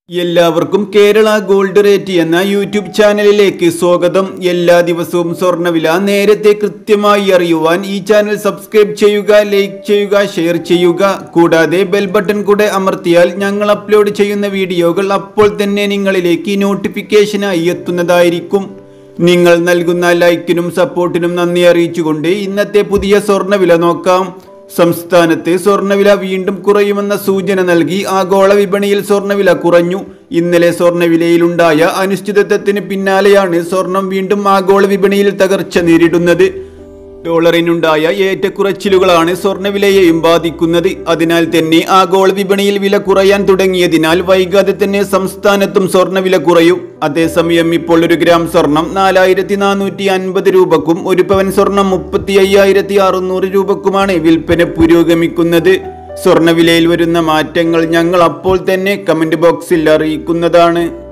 എല്ലാവർക്കും Kerala gold rate എന്ന YouTube ചാനലിലേക്ക് സ്വാഗതം എല്ലാ ദിവസവും സ്വർണ്ണവില നേരത്തെ കൃത്യമായി അറിയുവാൻ ഈ ചാനൽ സബ്സ്ക്രൈബ് ചെയ്യുക ലൈക്ക് ചെയ്യുക ഷെയർ ചെയ്യുക കൂടാതെ ബെൽ ബട്ടൺ കൂടെ അമർത്തിയാൽ ഞങ്ങൾ അപ്ലോഡ് ചെയ്യുന്ന വീഡിയോകൾ അപ്പോൾ തന്നെ നിങ്ങളിലേക്ക് നോട്ടിഫിക്കേഷനായി എത്തുന്നതായിരിക്കും നിങ്ങൾ നൽകുന്ന ലൈക്കിനും സപ്പോർട്ടിനും നന്ദി അറിയിച്ചുകൊണ്ട് ഇന്നത്തെ പുതിയ സ്വർണ്ണവില നോക്കാം സംസ്ഥാനത്ത് സ്വർണ്ണവില വീണ്ടും കുറയുമെന്ന സൂചന നൽകി ആഗോള വിപണിയിൽ സ്വർണ്ണവില കുറഞ്ഞു ഇന്നലെ സ്വർണ്ണവിലയിലുണ്ടായ അനിശ്ചിതത്വത്തിന് പിന്നാലെയാണ് സ്വർണം വീണ്ടും ആഗോള വിപണിയിൽ തകർച്ച നേരിടുന്നത് ഡോളറിനുണ്ടായ ഏറ്റക്കുറച്ചിലുകളാണ് സ്വർണ്ണവിലയെയും ബാധിക്കുന്നത് അതിനാൽ തന്നെ ആഗോള വിപണിയിൽ വില കുറയാൻ തുടങ്ങിയതിനാൽ വൈകാതെ തന്നെ സംസ്ഥാനത്തും സ്വർണ്ണവില കുറയും അതേസമയം ഇപ്പോൾ ഒരു ഗ്രാം സ്വർണം നാലായിരത്തി നാനൂറ്റി അൻപത് രൂപക്കും ഒരു പവൻ സ്വർണം മുപ്പത്തി അയ്യായിരത്തി അറുന്നൂറ് രൂപക്കുമാണ് വിൽപ്പന പുരോഗമിക്കുന്നത് സ്വർണ്ണവിലയിൽ വരുന്ന മാറ്റങ്ങൾ ഞങ്ങൾ അപ്പോൾ തന്നെ കമന്റ് ബോക്സിൽ അറിയിക്കുന്നതാണ്